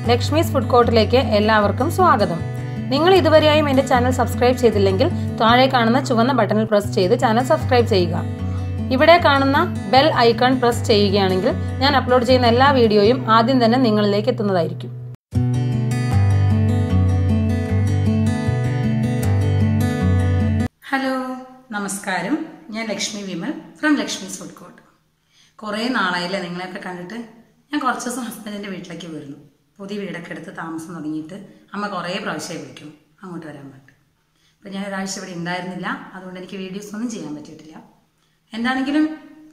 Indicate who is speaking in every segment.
Speaker 1: Lakshmi's food കോർട്ടിലേക്ക് എല്ലാവർക്കും സ്വാഗതം നിങ്ങൾ ഇതുവരെയായും എൻ്റെ ചാനൽ സബ്സ്ക്രൈബ് ചെയ്തില്ലെങ്കിൽ താഴെ കാണുന്ന ചുവന്ന ബട്ടണിൽ പ്രസ് ചെയ്ത് ചാനൽ സബ്സ്ക്രൈബ് ചെയ്യുക ഇവിടെ കാണുന്ന ബെൽ ഐക്കൺ പ്രസ് ചെയ്യുകയാണെങ്കിൽ ഞാൻ അപ്ലോഡ് ചെയ്യുന്ന എല്ലാ വീഡിയോയും ആദ്യം തന്നെ നിങ്ങളിലേക്ക് എത്തുന്നതായിരിക്കും
Speaker 2: ഹലോ നമസ്കാരം ഞാൻ Lakshmi Vimal from Lakshmi's food court കുറേ നാളായില്ലേ നിങ്ങളെയൊക്കെ കണ്ടിട്ട് ഞാൻ കുറച്ച് ദിവസം ഹസ്ബൻഡിൻ്റെ വീട്ടിലേക്ക് വരുന്നു പുതിയ വീടൊക്കെ എടുത്ത് താമസം തുടങ്ങിയിട്ട് അമ്മ കുറേ പ്രാവശ്യമായി വിളിക്കും അങ്ങോട്ട് വരാൻ പറ്റും അപ്പം ഞാൻ ഒരാഴ്ച ഇവിടെ ഉണ്ടായിരുന്നില്ല അതുകൊണ്ട് എനിക്ക് വീഡിയോസ് ഒന്നും ചെയ്യാൻ പറ്റിയിട്ടില്ല എന്താണെങ്കിലും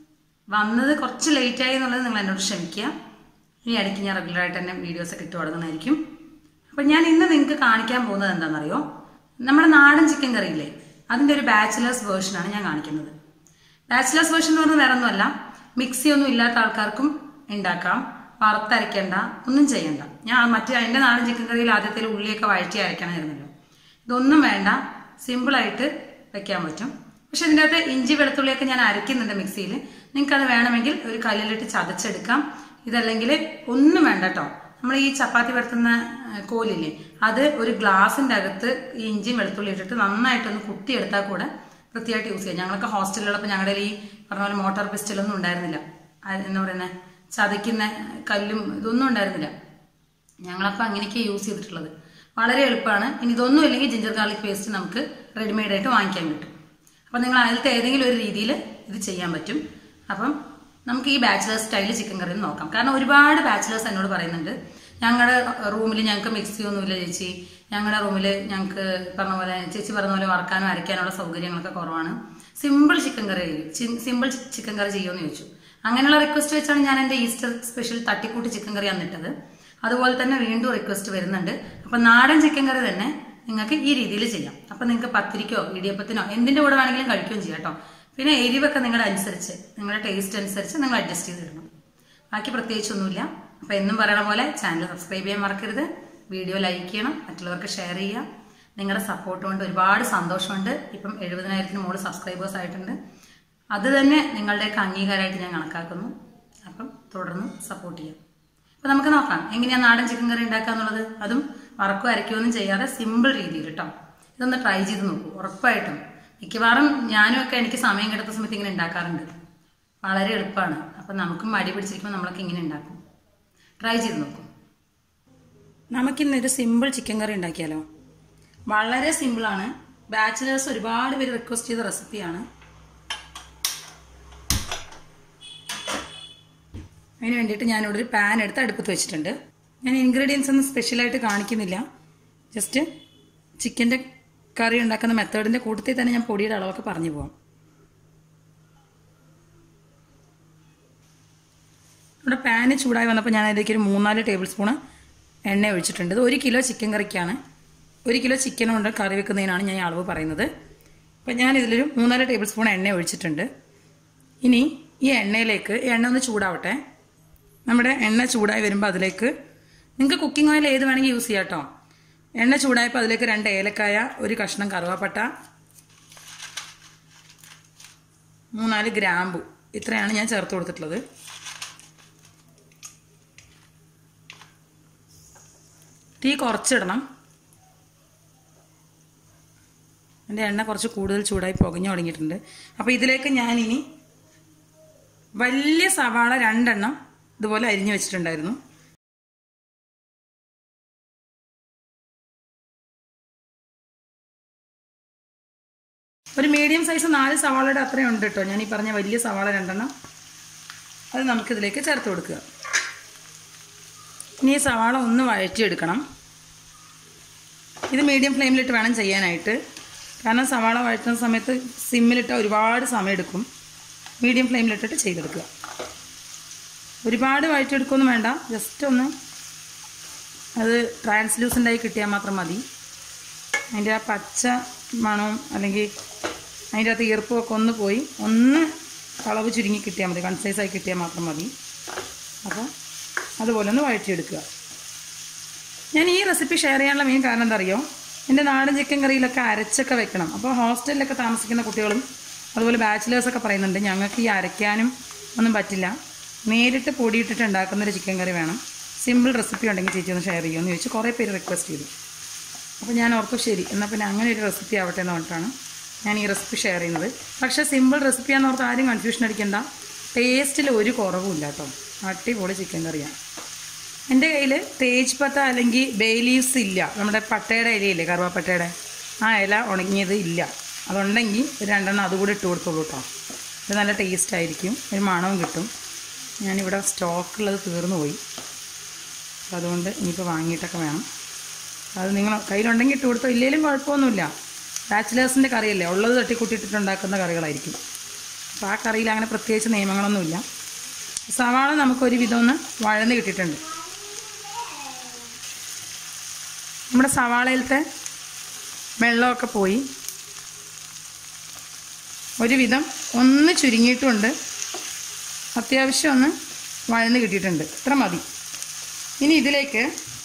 Speaker 2: വന്നത് കുറച്ച് ലേറ്റായി എന്നുള്ളത് നിങ്ങൾ എന്നോട് ക്ഷമിക്കുക ഇനി ഇടയ്ക്ക് ഞാൻ റെഗുലറായിട്ട് തന്നെ വീഡിയോസൊക്കെ ഇട്ട് തുടങ്ങുന്നതായിരിക്കും അപ്പം ഞാൻ ഇന്ന് നിങ്ങൾക്ക് കാണിക്കാൻ പോകുന്നത് എന്താണെന്നറിയോ നമ്മുടെ നാടൻ ചിക്കൻ കറിയില്ലേ അതിൻ്റെ ഒരു ബാച്ചിലേഴ്സ് വേർഷനാണ് ഞാൻ കാണിക്കുന്നത് ബാച്ചിലേഴ്സ് വേർഷൻ എന്ന് പറഞ്ഞാൽ വേറെ ഒന്നുമല്ല മിക്സി ഒന്നും ഇല്ലാത്ത ആൾക്കാർക്കും ഉണ്ടാക്കാം വറുത്തരയ്ക്കണ്ട ഒന്നും ചെയ്യണ്ട ഞാൻ മറ്റേ എൻ്റെ നാടൻ ചിക്കൻ കറിയിൽ ആദ്യത്തിൽ ഉള്ളിയൊക്കെ വഴറ്റി അരയ്ക്കണമായിരുന്നല്ലോ ഇതൊന്നും വേണ്ട സിമ്പിളായിട്ട് വെക്കാൻ പറ്റും പക്ഷെ ഇതിൻ്റെ അകത്ത് ഇഞ്ചി വെളുത്തുള്ളിയൊക്കെ ഞാൻ അരയ്ക്കുന്നുണ്ട് മിക്സിയിൽ നിങ്ങൾക്ക് അത് വേണമെങ്കിൽ ഒരു കല്ലിലിട്ട് ചതച്ചെടുക്കാം ഇതല്ലെങ്കിൽ ഒന്നും വേണ്ട കേട്ടോ നമ്മൾ ഈ ചപ്പാത്തി പരത്തുന്ന ഏഹ്, കോലില്ലേ അത് ഒരു ഗ്ലാസിൻ്റെ അകത്ത് ഈ ഇഞ്ചിയും വെളുത്തുള്ളി ഇട്ടിട്ട് നന്നായിട്ടൊന്ന് കുത്തിയെടുത്താൽ കൂടെ വൃത്തിയായിട്ട് യൂസ് ചെയ്യാം ഞങ്ങളൊക്കെ ഹോസ്റ്റലിലുള്ളപ്പോൾ ഞങ്ങളുടെ ഈ പറഞ്ഞ പോലെ മോട്ടോർ പിസ്റ്റലൊന്നും ഉണ്ടായിരുന്നില്ല ആ, എന്താ പറയുന്നത് ചതയ്ക്കുന്ന കല്ലും ഇതൊന്നും ഉണ്ടായിരുന്നില്ല ഞങ്ങളപ്പോൾ അങ്ങനെയൊക്കെ യൂസ് ചെയ്തിട്ടുള്ളത് വളരെ എളുപ്പമാണ് ഇനി ഇതൊന്നും ഇല്ലെങ്കിൽ ജിഞ്ചർ ഗാർലിക് പേസ്റ്റ് നമുക്ക് റെഡിമെയ്ഡ് ആയിട്ട് വാങ്ങിക്കാൻ കിട്ടും അപ്പം നിങ്ങൾ അതിലത്തെ ഏതെങ്കിലും ഒരു രീതിയിൽ ഇത് ചെയ്യാൻ പറ്റും അപ്പം നമുക്ക് ഈ ബാച്ചിലേഴ്സ് സ്റ്റൈൽ ചിക്കൻ കറി ഒന്ന് നോക്കാം കാരണം ഒരുപാട് ബാച്ചിലേഴ്സ് എന്നോട് പറയുന്നുണ്ട് ഞങ്ങളുടെ റൂമിൽ ഞങ്ങൾക്ക് മിക്സി ഒന്നുമില്ല ചേച്ചി ഞങ്ങളുടെ റൂമിൽ ഞങ്ങൾക്ക് പറഞ്ഞ പോലെ ചേച്ചി പറഞ്ഞ പോലെ വറക്കാനും അരയ്ക്കാനുള്ള സൗകര്യങ്ങളൊക്കെ കുറവാണ് simple chicken curry simple chicken curry ചെയ്യുമെന്ന് ചോദിച്ചു അങ്ങനെയുള്ള റിക്വസ്റ്റ് വെച്ചാണ് ഞാൻ എൻ്റെ ഈസ്റ്റർ സ്പെഷ്യൽ തട്ടിക്കൂട്ട് ചിക്കൻ കറി അന്നിട്ടത് അതുപോലെ തന്നെ വീണ്ടും റിക്വസ്റ്റ് വരുന്നുണ്ട് അപ്പൊ നാടൻ ചിക്കൻ കറി തന്നെ നിങ്ങൾക്ക് ഈ രീതിയിൽ ചെയ്യാം അപ്പൊ നിങ്ങൾക്ക് പത്തിരിക്കോ ഇടിയപ്പത്തിനോ എന്തിന്റെ കൂടെ വേണമെങ്കിലും കഴിക്കുകയും ചെയ്യാം കേട്ടോ പിന്നെ എരിവൊക്കെ നിങ്ങളുടെ അനുസരിച്ച് നിങ്ങളുടെ ടേസ്റ്റ് അനുസരിച്ച് നിങ്ങൾ അഡ്ജസ്റ്റ് ചെയ്തിടണം ബാക്കി പ്രത്യേകിച്ചൊന്നുമില്ല അപ്പൊ എന്നും പറയണ പോലെ ചാനൽ സബ്സ്ക്രൈബ് ചെയ്യാൻ മറക്കരുത് വീഡിയോ ലൈക്ക് ചെയ്യണം മറ്റുള്ളവർക്ക് ഷെയർ ചെയ്യുക നിങ്ങളുടെ സപ്പോർട്ട് കൊണ്ട് ഒരുപാട് സന്തോഷമുണ്ട് ഇപ്പം എഴുപതിനായിരത്തിന് മുകളിൽ സബ്സ്ക്രൈബേഴ്സ് ആയിട്ടുണ്ട് അത് തന്നെ നിങ്ങളുടെയൊക്കെ അംഗീകാരമായിട്ട് ഞാൻ കണക്കാക്കുന്നു അപ്പം തുടർന്ന് സപ്പോർട്ട് ചെയ്യാം അപ്പൊ നമുക്ക് നോക്കാം എങ്ങനെയാ നാടൻ ചിക്കൻ കറി ഉണ്ടാക്കുക എന്നുള്ളത് അതും വറക്കോ അരയ്ക്കുകയൊന്നും ചെയ്യാതെ സിമ്പിൾ രീതിയിൽ കേട്ടോ ഇതൊന്ന് ട്രൈ ചെയ്ത് നോക്കൂ ഉറപ്പായിട്ടും മിക്കവാറും ഞാനും ഒക്കെ എനിക്ക് സമയം കിടത്ത സമയത്ത് ഇങ്ങനെ ഉണ്ടാക്കാറുണ്ട് വളരെ എളുപ്പമാണ് അപ്പം നമുക്കും മടി പിടിച്ചിരിക്കുമ്പോൾ നമ്മളൊക്കെ ഇങ്ങനെ ഉണ്ടാക്കും ട്രൈ ചെയ്ത് നോക്കും നമുക്കിന്നൊരു സിമ്പിൾ ചിക്കൻ കറി ഉണ്ടാക്കിയാലോ വളരെ സിമ്പിളാണ് ബാച്ചിലേഴ്സ് ഒരുപാട് പേര് റിക്വസ്റ്റ് ചെയ്ത റെസിപ്പിയാണ് അതിന് വേണ്ടിയിട്ട് ഞാനിവിടെ ഒരു പാൻ എടുത്ത് അടുപ്പത്ത് വെച്ചിട്ടുണ്ട് ഞാൻ ഇൻഗ്രീഡിയൻസ് ഒന്നും സ്പെഷ്യലായിട്ട് കാണിക്കുന്നില്ല ജസ്റ്റ് ചിക്കൻ്റെ കറി ഉണ്ടാക്കുന്ന മെത്തേഡിൻ്റെ കൂട്ടത്തിൽ തന്നെ ഞാൻ പൊടിയുടെ അളവൊക്കെ പറഞ്ഞു പോവാം ഇവിടെ പാന് ചൂടായി വന്നപ്പോൾ ഞാൻ അതിലേക്ക് ഒരു മൂന്നാല് ടേബിൾ സ്പൂണ് എണ്ണ ഒഴിച്ചിട്ടുണ്ട് ഇത് ഒരു കിലോ ചിക്കൻ കറിക്കാണ് ഒരു കിലോ ചിക്കൻ കൊണ്ട് കറി വെക്കുന്നതിനാണ് ഞാൻ ഈ അളവ് പറയുന്നത് അപ്പം ഞാൻ ഇതിലൊരു മൂന്നാല് ടേബിൾ സ്പൂൺ എണ്ണ ഒഴിച്ചിട്ടുണ്ട് ഇനി ഈ എണ്ണയിലേക്ക് ഈ എണ്ണ ഒന്ന് ചൂടാവട്ടെ നമ്മുടെ എണ്ണ ചൂടായി വരുമ്പോൾ അതിലേക്ക് നിങ്ങൾക്ക് കുക്കിംഗ് ഓയിൽ ഏത് വേണമെങ്കിൽ യൂസ് ചെയ്യാം കേട്ടോ എണ്ണ ചൂടായപ്പോൾ അതിലേക്ക് രണ്ട് ഏലക്കായ ഒരു കഷ്ണം കറുവാപ്പട്ട മൂന്നാല് ഗ്രാമ്പു ഇത്രയാണ് ഞാൻ ചേർത്ത് കൊടുത്തിട്ടുള്ളത് തീ കുറച്ചിടണം എൻ്റെ എണ്ണ കുറച്ച് കൂടുതൽ ചൂടായി പുകഞ്ഞു തുടങ്ങിയിട്ടുണ്ട് അപ്പോൾ ഇതിലേക്ക് ഞാനിനി വലിയ സവാള രണ്ടെണ്ണം ഇതുപോലെ അരിഞ്ഞു വെച്ചിട്ടുണ്ടായിരുന്നു ഒരു മീഡിയം സൈസ് നാല് സവാളയുടെ അത്രയും ഉണ്ട് കേട്ടോ ഞാൻ ഈ പറഞ്ഞ വലിയ സവാള രണ്ടെണ്ണം അത് നമുക്കിതിലേക്ക് ചേർത്ത് കൊടുക്കുക ഇനി ഈ സവാള ഒന്ന് വഴറ്റിയെടുക്കണം ഇത് മീഡിയം ഫ്ലെയിമിലിട്ട് വേണം ചെയ്യാനായിട്ട് കാരണം സവാള വഴറ്റുന്ന സമയത്ത് സിമ്മിലിട്ട് ഒരുപാട് സമയം എടുക്കും മീഡിയം ഫ്ലെയിമിലിട്ടിട്ട് ചെയ്തെടുക്കുക ഒരുപാട് വഴറ്റിയെടുക്കുകയൊന്നും വേണ്ട ജസ്റ്റ് ഒന്ന് അത് ട്രാൻസ്ലൂസൻ്റായി കിട്ടിയാൽ മാത്രം മതി അതിൻ്റെ ആ പച്ച മണവും അല്ലെങ്കിൽ അതിൻ്റെ അകത്ത് ഈർപ്പമൊക്കെ ഒന്ന് പോയി ഒന്ന് കളവ് ചുരുങ്ങി കിട്ടിയാൽ മതി കൺസൈസായി കിട്ടിയാൽ മാത്രം മതി അപ്പോൾ അതുപോലെ ഒന്ന് വഴറ്റിയെടുക്കുക ഞാൻ ഈ റെസിപ്പി ഷെയർ ചെയ്യാനുള്ള മെയിൻ കാരണം എന്താ അറിയോ എൻ്റെ നാടൻ ചിക്കൻ കറിയിലൊക്കെ അരച്ചൊക്കെ വെക്കണം അപ്പോൾ ഹോസ്റ്റലിലൊക്കെ താമസിക്കുന്ന കുട്ടികളും അതുപോലെ ബാച്ചിലേഴ്സൊക്കെ പറയുന്നുണ്ട് ഞങ്ങൾക്ക് ഈ അരയ്ക്കാനും ഒന്നും പറ്റില്ല നേരിട്ട് പൊടിയിട്ടിട്ട് ഉണ്ടാക്കുന്നൊരു ചിക്കൻ കറി വേണം സിമ്പിൾ റെസിപ്പി ഉണ്ടെങ്കിൽ ചേച്ചി ഒന്ന് ഷെയർ ചെയ്യുമെന്ന് ചോദിച്ചു കുറേ പേര് റിക്വസ്റ്റ് ചെയ്തു അപ്പോൾ ഞാൻ ഓർത്തു ശരി എന്നാൽ പിന്നെ അങ്ങനെ ഒരു റെസിപ്പി ആവട്ടെ എന്ന് പറഞ്ഞിട്ടാണ് ഞാൻ ഈ റെസിപ്പി ഷെയർ ചെയ്യുന്നത് പക്ഷേ സിമ്പിൾ റെസിപ്പിയാന്ന് ഓർത്ത് ആരും കൺഫ്യൂഷൻ അടിക്കണ്ട ടേസ്റ്റിൽ ഒരു കുറവുമില്ല കേട്ടോ അടിപൊളി ചിക്കൻ കറിയാണ് എൻ്റെ കയ്യിൽ തേജ് പത്ത അല്ലെങ്കിൽ ബേ ലീവ്സ് ഇല്ല നമ്മുടെ പട്ടയുടെ ഇലയില്ലേ കറുവാപ്പട്ടയുടെ ആ ഇല ഉണങ്ങിയത് ഇല്ല അതുണ്ടെങ്കിൽ ഒരു രണ്ടെണ്ണം അതുകൂടി ഇട്ട് കൊടുത്തോളൂ കേട്ടോ ഇത് നല്ല ടേസ്റ്റ് ആയിരിക്കും ഒരു മണവും കിട്ടും ഞാനിവിടെ സ്റ്റോക്കുള്ളത് തീർന്നു പോയി അപ്പോൾ അതുകൊണ്ട് ഇനിയിപ്പോൾ വാങ്ങിയിട്ടൊക്കെ വേണം അത് നിങ്ങൾ കയ്യിലുണ്ടെങ്കിൽ ഇട്ട് കൊടുത്തോ ഇല്ലെങ്കിലും കുഴപ്പമൊന്നുമില്ല ബാച്ചിലേഴ്സിൻ്റെ കറിയല്ലേ ഉള്ളത് തട്ടിക്കൂട്ടിയിട്ടിട്ട് ഉണ്ടാക്കുന്ന കറികളായിരിക്കും അപ്പോൾ ആ കറിയിൽ അങ്ങനെ പ്രത്യേകിച്ച് നിയമങ്ങളൊന്നുമില്ല സവാള നമുക്കൊരു വിധം ഒന്ന് വഴന്ന് കിട്ടിയിട്ടുണ്ട് നമ്മുടെ സവാളയിലത്തെ വെള്ളമൊക്കെ പോയി ഒരുവിധം ഒന്ന് ചുരുങ്ങിയിട്ടുമുണ്ട് അത്യാവശ്യം ഒന്ന് വഴന്ന് കിട്ടിയിട്ടുണ്ട് ഇത്ര മതി ഇനി ഇതിലേക്ക്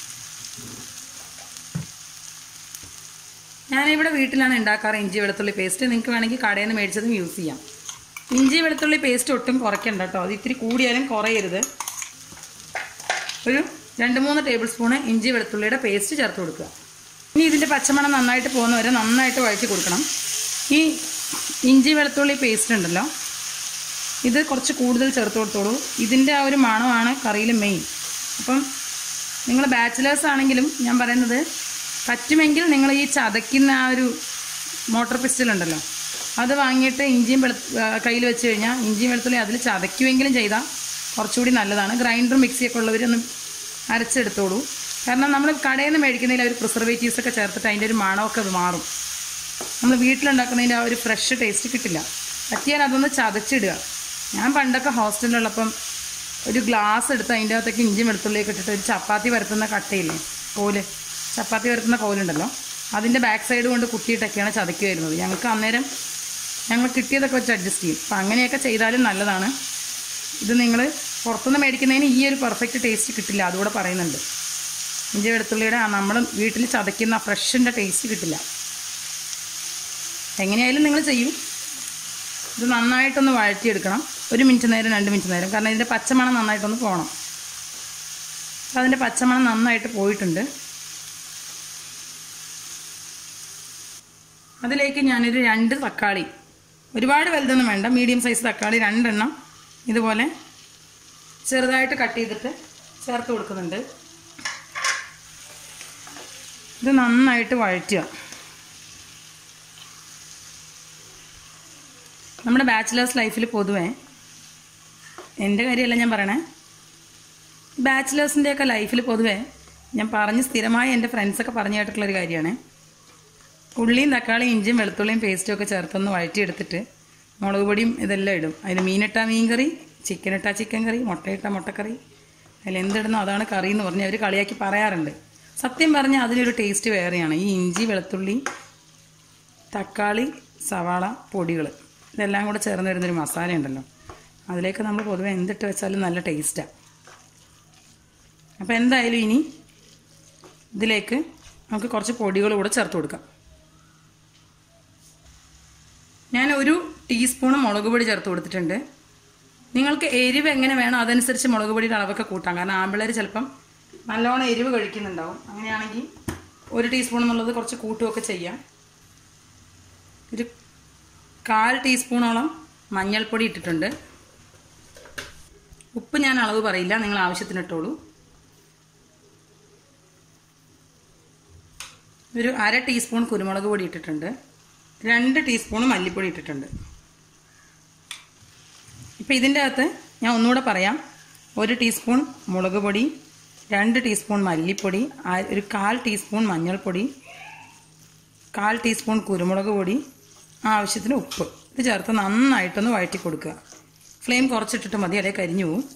Speaker 2: ഞാനിവിടെ വീട്ടിലാണ് ഉണ്ടാക്കാറ് ഇഞ്ചി വെളുത്തുള്ളി പേസ്റ്റ് നിങ്ങൾക്ക് വേണമെങ്കിൽ കടയിൽ നിന്ന് മേടിച്ചതും യൂസ് ചെയ്യാം ഇഞ്ചി വെളുത്തുള്ളി പേസ്റ്റ് ഒട്ടും കുറയ്ക്കണ്ട കേട്ടോ അത് ഇത്തിരി കൂടിയാലും കുറയരുത് ഒരു രണ്ട് മൂന്ന് ടേബിൾ സ്പൂണ് ഇഞ്ചി വെളുത്തുള്ളിയുടെ പേസ്റ്റ് ചേർത്ത് കൊടുക്കുക ഇനി ഇതിൻ്റെ പച്ചമണം നന്നായിട്ട് പോകുന്ന വരെ നന്നായിട്ട് വഴറ്റി കൊടുക്കണം ഈ ഇഞ്ചി വെളുത്തുള്ളി പേസ്റ്റ് ഉണ്ടല്ലോ ഇത് കുറച്ച് കൂടുതൽ ചേർത്ത് കൊടുത്തോളൂ ഇതിൻ്റെ ആ ഒരു മണമാണ് കറിയിൽ മെയിൻ അപ്പം നിങ്ങൾ ബാച്ചിലേഴ്സ് ആണെങ്കിലും ഞാൻ പറയുന്നത് പറ്റുമെങ്കിൽ നിങ്ങൾ ഈ ചതയ്ക്കുന്ന ആ ഒരു മോട്ടോർ പിസ്റ്റൽ ഉണ്ടല്ലോ അത് വാങ്ങിയിട്ട് ഇഞ്ചിയും വെളു കയ്യിൽ വെച്ച് കഴിഞ്ഞാൽ ഇഞ്ചിയും വെളുത്തുള്ളി അതിൽ ചതയ്ക്കുമെങ്കിലും ചെയ്താൽ കുറച്ചുകൂടി നല്ലതാണ് ഗ്രൈൻഡർ മിക്സിയൊക്കെ ഉള്ളവരൊന്ന് അരച്ചെടുത്തോളൂ കാരണം നമ്മൾ കടയിൽ നിന്ന് മേടിക്കുന്നതിൽ അവർ പ്രിസർവേറ്റീവ്സ് ഒക്കെ ചേർത്തിട്ട് അതിൻ്റെ ഒരു മണമൊക്കെ അത് മാറും നമ്മൾ വീട്ടിലുണ്ടാക്കുന്നതിൻ്റെ ആ ഒരു ഫ്രഷ് ടേസ്റ്റ് കിട്ടില്ല പറ്റിയാൽ അതൊന്ന് ചതച്ചിടുക ഞാൻ പണ്ടൊക്കെ ഹോസ്റ്റലിലുള്ളപ്പം ഒരു ഗ്ലാസ് എടുത്ത് അതിൻ്റെ അകത്തേക്ക് ഇഞ്ചി വെളുത്തുള്ളിയൊക്കെ ഇട്ടിട്ട് ഒരു ചപ്പാത്തി വരുത്തുന്ന കട്ടയില്ലേ കോല് ചപ്പാത്തി വരുത്തുന്ന കോലുണ്ടല്ലോ അതിൻ്റെ ബാക്ക് സൈഡ് കൊണ്ട് കുത്തിയിട്ടൊക്കെയാണ് ചതയ്ക്കുമായിരുന്നത് ഞങ്ങൾക്ക് അന്നേരം ഞങ്ങൾ കിട്ടിയതൊക്കെ വെച്ച് അഡ്ജസ്റ്റ് ചെയ്യും അപ്പം അങ്ങനെയൊക്കെ ചെയ്താലും നല്ലതാണ് ഇത് നിങ്ങൾ പുറത്തുനിന്ന് മേടിക്കുന്നതിന് ഈ ഒരു പെർഫെക്റ്റ് ടേസ്റ്റ് കിട്ടില്ല അതുകൂടെ പറയുന്നുണ്ട് ഇഞ്ചി വെളുത്തുള്ളിയുടെ നമ്മൾ വീട്ടിൽ ചതയ്ക്കുന്ന ഫ്രഷിൻ്റെ ടേസ്റ്റ് കിട്ടില്ല എങ്ങനെയായാലും നിങ്ങൾ ചെയ്യും ഇത് നന്നായിട്ടൊന്ന് വഴറ്റിയെടുക്കണം ഒരു മിനിറ്റ് നേരം രണ്ട് മിനിറ്റ് നേരം കാരണം ഇതിൻ്റെ പച്ചമണം നന്നായിട്ടൊന്ന് പോകണം അപ്പോൾ അതിൻ്റെ പച്ചമണം നന്നായിട്ട് പോയിട്ടുണ്ട് അതിലേക്ക് ഞാനൊരു രണ്ട് തക്കാളി ഒരുപാട് വലുതൊന്നും വേണ്ട മീഡിയം സൈസ് തക്കാളി രണ്ടെണ്ണം ഇതുപോലെ ചെറുതായിട്ട് കട്ട് ചെയ്തിട്ട് ചേർത്ത് കൊടുക്കുന്നുണ്ട് ഇത് നന്നായിട്ട് വഴറ്റുക നമ്മുടെ ബാച്ചിലേഴ്സ് ലൈഫിൽ പൊതുവേ എൻ്റെ കാര്യമല്ല ഞാൻ പറയണേ ബാച്ചിലേഴ്സിൻ്റെയൊക്കെ ലൈഫിൽ പൊതുവേ ഞാൻ പറഞ്ഞ് സ്ഥിരമായി എൻ്റെ ഫ്രണ്ട്സൊക്കെ പറഞ്ഞു കേട്ടിട്ടുള്ളൊരു കാര്യമാണ് ഉള്ളിയും തക്കാളിയും ഇഞ്ചിയും വെളുത്തുള്ളിയും പേസ്റ്റും ഒക്കെ ചേർത്തൊന്ന് വഴറ്റിയെടുത്തിട്ട് മുളക് പൊടിയും ഇതെല്ലാം ഇടും അതിന് മീനിട്ട മീൻ കറി ചിക്കൻ ഇട്ട ചിക്കൻ കറി മുട്ടയിട്ട മുട്ടക്കറി അതിൽ എന്തിടുന്നോ അതാണ് കറി എന്ന് പറഞ്ഞ് അവർ കളിയാക്കി പറയാറുണ്ട് സത്യം പറഞ്ഞാൽ അതിനൊരു ടേസ്റ്റ് വേറെയാണ് ഈ ഇഞ്ചി വെളുത്തുള്ളി തക്കാളി സവാള പൊടികൾ ഇതെല്ലാം കൂടെ ചേർന്ന് വരുന്നൊരു മസാല ഉണ്ടല്ലോ അതിലേക്ക് നമ്മൾ പൊതുവെ എന്തിട്ട് വെച്ചാലും നല്ല ടേസ്റ്റാണ് അപ്പോൾ എന്തായാലും ഇനി ഇതിലേക്ക് നമുക്ക് കുറച്ച് പൊടികൾ കൂടെ ചേർത്ത് കൊടുക്കാം ഞാൻ ഒരു ടീസ്പൂൺ മുളക് പൊടി ചേർത്ത് കൊടുത്തിട്ടുണ്ട് നിങ്ങൾക്ക് എരിവ് എങ്ങനെ വേണോ അതനുസരിച്ച് മുളക് പൊടിയുടെ അളവൊക്കെ കൂട്ടാം കാരണം ആമ്പിള്ളേർ ചിലപ്പം നല്ലോണം എരിവ് കഴിക്കുന്നുണ്ടാവും അങ്ങനെയാണെങ്കിൽ ഒരു ടീസ്പൂൺ എന്നുള്ളത് കുറച്ച് കൂട്ടുമൊക്കെ ചെയ്യാം ഒരു കാൽ ടീസ്പൂണോളം മഞ്ഞൾപ്പൊടി ഇട്ടിട്ടുണ്ട് ഉപ്പ് ഞാൻ അളവ് പറയില്ല നിങ്ങൾ ആവശ്യത്തിന് ഇട്ടോളൂ ഒരു അര ടീസ്പൂൺ കുരുമുളക് പൊടി ഇട്ടിട്ടുണ്ട് രണ്ട് ടീസ്പൂൺ മല്ലിപ്പൊടി ഇട്ടിട്ടുണ്ട് ഇപ്പം ഇതിൻ്റെ അകത്ത് ഞാൻ ഒന്നുകൂടെ പറയാം ഒരു ടീസ്പൂൺ മുളക് പൊടി രണ്ട് ടീസ്പൂൺ മല്ലിപ്പൊടി ആ- ഒരു കാൽ ടീസ്പൂൺ മഞ്ഞൾപ്പൊടി കാൽ ടീസ്പൂൺ കുരുമുളക് പൊടി ആവശ്യത്തിന് ഉപ്പ് ഇത് ചേർത്ത് നന്നായിട്ടൊന്ന് വഴറ്റി കൊടുക്കുക ഫ്ലെയിം കുറച്ചിട്ടിട്ട് മതി അതേ കരിഞ്ഞു പോവും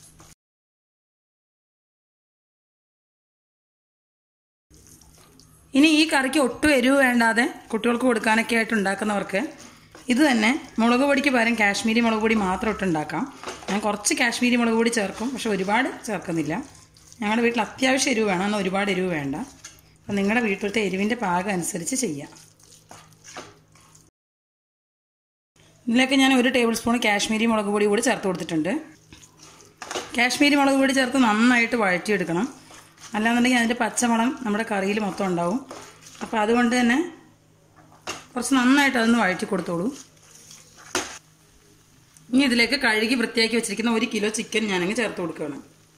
Speaker 2: ഇനി ഈ കറിക്ക് ഒട്ടും എരിവ് വേണ്ടാതെ കുട്ടികൾക്ക് കൊടുക്കാനൊക്കെ ആയിട്ട് ഉണ്ടാക്കുന്നവർക്ക് ഇത് തന്നെ മുളക് പൊടിക്ക് പകരം കാശ്മീരി മുളക് പൊടി മാത്രം ഇട്ട് ഉണ്ടാക്കാം ഞാൻ കുറച്ച് കാശ്മീരി മുളക് പൊടി ചേർക്കും പക്ഷെ ഒരുപാട് ചേർക്കുന്നില്ല ഞങ്ങളുടെ വീട്ടിൽ അത്യാവശ്യം എരിവ് വേണം എന്നാൽ ഒരുപാട് എരിവ് വേണ്ട അപ്പം നിങ്ങളുടെ വീട്ടിലത്തെ എരിവിൻ്റെ പാകം അനുസരിച്ച് ചെയ്യാം ഇതിലേക്ക് ഞാൻ ഒരു ടേബിൾ സ്പൂൺ കാശ്മീരി മുളക് പൊടി കൂടി ചേർത്ത് കൊടുത്തിട്ടുണ്ട് കാശ്മീരി മുളക് പൊടി ചേർത്ത് നന്നായിട്ട് വഴറ്റിയെടുക്കണം അല്ലാന്നുണ്ടെങ്കിൽ അതിൻ്റെ പച്ചമണം നമ്മുടെ കറിയിൽ മൊത്തം ഉണ്ടാവും അപ്പോൾ അതുകൊണ്ട് തന്നെ കുറച്ച് നന്നായിട്ട് അതൊന്ന് വഴറ്റി കൊടുത്തോളൂ ഇനി ഇതിലേക്ക് കഴുകി വൃത്തിയാക്കി വെച്ചിരിക്കുന്ന ഒരു കിലോ ചിക്കൻ ഞാനങ്ങ് ചേർത്ത് കൊടുക്കുകയാണ്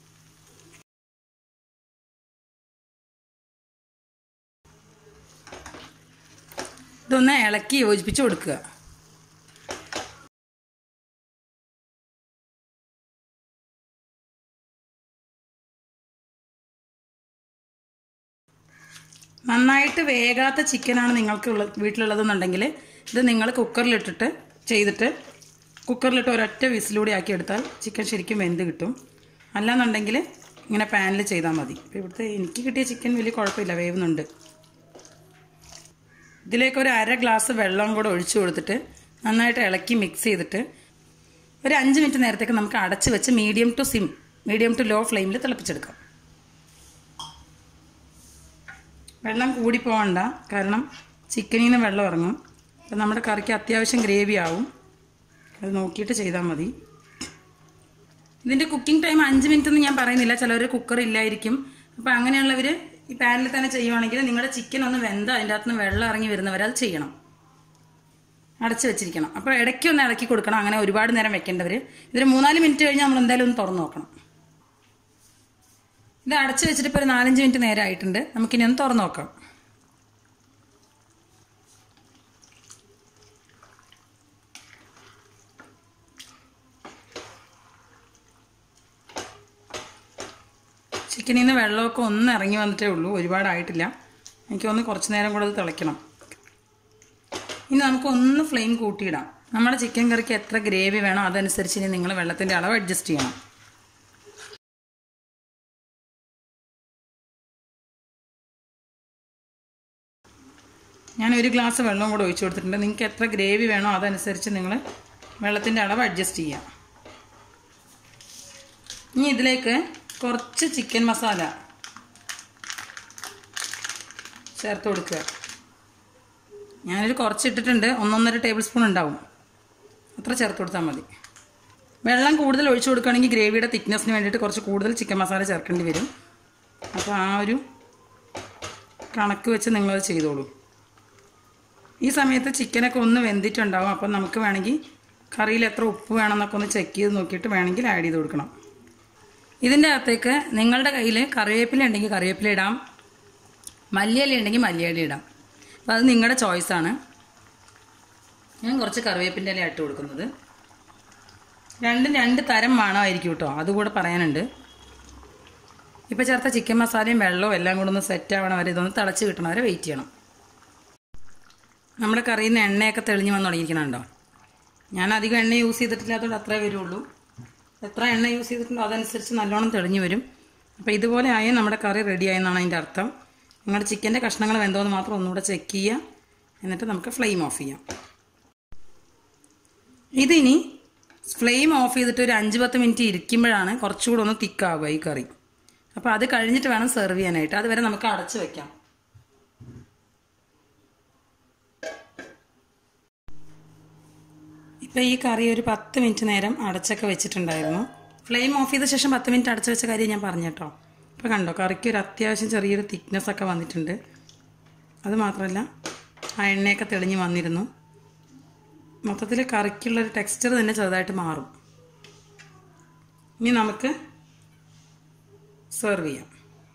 Speaker 2: ഇതൊന്ന് ഇളക്കി യോജിപ്പിച്ച് കൊടുക്കുക നന്നായിട്ട് വേകാത്ത ചിക്കനാണ് നിങ്ങൾക്ക് ഉള്ള വീട്ടിലുള്ളതെന്നുണ്ടെങ്കിൽ ഇത് നിങ്ങൾ കുക്കറിലിട്ടിട്ട് ചെയ്തിട്ട് കുക്കറിലിട്ട് ഒരൊറ്റ വിസിലൂടെ ആക്കി എടുത്താൽ ചിക്കൻ ശരിക്കും വെന്ത് കിട്ടും അല്ലാന്നുണ്ടെങ്കിൽ ഇങ്ങനെ പാനിൽ ചെയ്താൽ മതി ഇപ്പോൾ ഇവിടുത്തെ എനിക്ക് കിട്ടിയ ചിക്കൻ വലിയ കുഴപ്പമില്ല വേവുന്നുണ്ട് ഇതിലേക്ക് ഒരു അര ഗ്ലാസ് വെള്ളം കൂടെ ഒഴിച്ചു കൊടുത്തിട്ട് നന്നായിട്ട് ഇളക്കി മിക്സ് ചെയ്തിട്ട് ഒരു അഞ്ച് മിനിറ്റ് നേരത്തേക്ക് നമുക്ക് അടച്ച് വെച്ച് medium to sim medium to low ഫ്ലെയിമിൽ തിളപ്പിച്ചെടുക്കാം വെള്ളം കൂടി പോകണ്ട കാരണം ചിക്കനിൽ നിന്ന് വെള്ളം ഇറങ്ങും അപ്പം നമ്മുടെ കറിക്ക് അത്യാവശ്യം ഗ്രേവി ആവും അത് നോക്കിയിട്ട് ചെയ്താൽ മതി ഇതിൻ്റെ കുക്കിംഗ് ടൈം അഞ്ച് മിനിറ്റ് എന്ന് ഞാൻ പറയുന്നില്ല ചിലവർ കുക്കർ ഇല്ലായിരിക്കും അപ്പോൾ അങ്ങനെയുള്ളവർ ഈ പാനിൽ തന്നെ ചെയ്യുവാണെങ്കിൽ നിങ്ങളുടെ ചിക്കൻ ഒന്ന് വെന്ത് അതിൻ്റെ അകത്ത് നിന്ന് വെള്ളം ഇറങ്ങി വരുന്നവർ അത് ചെയ്യണം അടച്ച് വെച്ചിരിക്കണം അപ്പോൾ ഇടയ്ക്ക് ഒന്ന് ഇളക്കി കൊടുക്കണം അങ്ങനെ ഒരുപാട് നേരം വെക്കേണ്ടവർ ഇതൊരു മൂന്നാല് മിനിറ്റ് കഴിഞ്ഞ് നമ്മൾ എന്തായാലും ഒന്ന് തുറന്ന് നോക്കണം ഇത് അടച്ച് വെച്ചിട്ട് ഇപ്പോൾ ഒരു നാലഞ്ച് മിനിറ്റ് നേരം ആയിട്ടുണ്ട് നമുക്കിനി ഒന്ന് തുറന്ന് നോക്കാം ചിക്കനിൽ നിന്ന് വെള്ളമൊക്കെ ഒന്ന് ഇറങ്ങി വന്നിട്ടേ ഉള്ളൂ ഒരുപാടായിട്ടില്ല എനിക്കൊന്ന് കുറച്ച് നേരം കൂടെ അത് തിളയ്ക്കണം ഇനി നമുക്ക് ഒന്ന് ഫ്ലെയിം കൂട്ടിയിടാം നമ്മുടെ ചിക്കൻ കറിക്ക് എത്ര ഗ്രേവി വേണോ അതനുസരിച്ച് ഇനി നിങ്ങൾ വെള്ളത്തിൻ്റെ അളവ് അഡ്ജസ്റ്റ് ചെയ്യണം ഞാൻ ഒരു ഗ്ലാസ് വെള്ളം കൂടെ ഒഴിച്ചു കൊടുത്തിട്ടുണ്ട് നിങ്ങൾക്ക് എത്ര ഗ്രേവി വേണോ അതനുസരിച്ച് നിങ്ങൾ വെള്ളത്തിൻ്റെ അളവ് അഡ്ജസ്റ്റ് ചെയ്യാം ഇനി ഇതിലേക്ക് കുറച്ച് ചിക്കൻ മസാല ചേർത്ത് കൊടുക്കുക ഞാനൊരു കുറച്ച് ഇട്ടിട്ടുണ്ട് ഒന്നൊന്നര ടേബിൾ സ്പൂൺ ഉണ്ടാവും അത്ര ചേർത്ത് കൊടുത്താൽ മതി വെള്ളം കൂടുതൽ ഒഴിച്ചു കൊടുക്കുകയാണെങ്കിൽ ഗ്രേവിയുടെ തിക്നെസ്സിന് വേണ്ടിയിട്ട് കുറച്ച് കൂടുതൽ ചിക്കൻ മസാല ചേർക്കേണ്ടി വരും അപ്പോൾ ആ ഒരു കണക്ക് വെച്ച് നിങ്ങളത് ചെയ്തോളൂ ഈ സമയത്ത് ചിക്കനൊക്കെ ഒന്ന് വെന്തിട്ടുണ്ടാവും അപ്പം നമുക്ക് വേണമെങ്കിൽ കറിയിൽ എത്ര ഉപ്പ് വേണമെന്നൊക്കെ ഒന്ന് ചെക്ക് ചെയ്ത് നോക്കിയിട്ട് വേണമെങ്കിൽ ആഡ് ചെയ്ത് കൊടുക്കണം ഇതിൻ്റെ അകത്തേക്ക് നിങ്ങളുടെ കയ്യിൽ കറിവേപ്പില ഉണ്ടെങ്കിൽ കറിവേപ്പില ഇടാം മല്ലിയില ഉണ്ടെങ്കിൽ മല്ലിയില ഇടാം അപ്പോൾ അത് നിങ്ങളുടെ ചോയ്സാണ് ഞാൻ കുറച്ച് കറിവേപ്പിൻ്റെ ഇല ഇട്ട് കൊടുക്കുന്നത് രണ്ടും രണ്ട് തരം മണമായിരിക്കും കേട്ടോ അതുകൂടെ പറയാനുണ്ട് ഇപ്പോൾ ചേർത്ത ചിക്കൻ മസാലയും വെള്ളവും എല്ലാം കൂടെ ഒന്ന് സെറ്റ് ആവണം വരെ ഇതൊന്ന് തിളച്ച് കിട്ടണം വരെ വെയിറ്റ് ചെയ്യണം നമ്മുടെ കറിയിൽ നിന്ന് എണ്ണയൊക്കെ തെളിഞ്ഞ് വന്ന് തുടങ്ങിയിരിക്കണുണ്ടോ ഞാൻ അധികം എണ്ണ യൂസ് ചെയ്തിട്ടില്ലാത്തതുകൊണ്ട് അത്രേ വരുള്ളൂ എത്ര എണ്ണ യൂസ് ചെയ്തിട്ടുണ്ടോ അതനുസരിച്ച് നല്ലോണം തെളിഞ്ഞ് വരും അപ്പോൾ ഇതുപോലെ ആയാൽ നമ്മുടെ കറി റെഡിയായെന്നാണ് അതിൻ്റെ അർത്ഥം നിങ്ങളുടെ ചിക്കൻ്റെ കഷ്ണങ്ങൾ വെന്തോന്ന് മാത്രം ഒന്നുകൂടെ ചെക്ക് ചെയ്യുക എന്നിട്ട് നമുക്ക് ഫ്ലെയിം ഓഫ് ചെയ്യാം ഇതിനി ഫ്ലെയിം ഓഫ് ചെയ്തിട്ട് ഒരു അഞ്ച് പത്ത് മിനിറ്റ് ഇരിക്കുമ്പോഴാണ് കുറച്ചുകൂടെ ഒന്ന് തിക്കാവുക ഈ കറി അപ്പോൾ അത് കഴിഞ്ഞിട്ട് വേണം സെർവ് ചെയ്യാനായിട്ട് അതുവരെ നമുക്ക് അടച്ച് വെക്കാം ഇപ്പോൾ ഈ കറി ഒരു പത്ത് മിനിറ്റ് നേരം അടച്ചൊക്കെ വെച്ചിട്ടുണ്ടായിരുന്നു ഫ്ലെയിം ഓഫ് ചെയ്ത ശേഷം പത്ത് മിനിറ്റ് അടച്ചു വെച്ച കാര്യം ഞാൻ പറഞ്ഞു കേട്ടോ ഇപ്പോൾ കണ്ടോ കറിക്ക് ഒരു അത്യാവശ്യം ചെറിയൊരു തിക്നെസ് ഒക്കെ വന്നിട്ടുണ്ട് അത് മാത്രമല്ല ആ എണ്ണയൊക്കെ തെളിഞ്ഞ് വന്നിരുന്നു മൊത്തത്തിൽ കറിക്കുള്ളൊരു ടെക്സ്ചർ തന്നെ ചെറുതായിട്ട് മാറും ഇനി നമുക്ക് സെർവ് ചെയ്യാം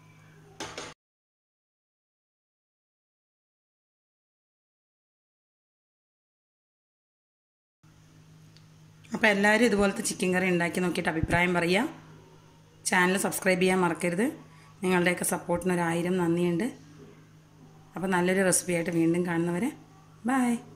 Speaker 2: അപ്പോൾ എല്ലാവരും ഇതുപോലത്തെ ചിക്കൻ കറി ഉണ്ടാക്കി നോക്കിയിട്ട് അഭിപ്രായം പറയുക ചാനൽ സബ്സ്ക്രൈബ് ചെയ്യാൻ മറക്കരുത് നിങ്ങളുടെയൊക്കെ സപ്പോർട്ടിന് ഒരു ആയിരം നന്ദിയുണ്ട് അപ്പോൾ നല്ലൊരു റെസിപ്പി ആയിട്ട് വീണ്ടും കാണുന്നവരെ ബൈ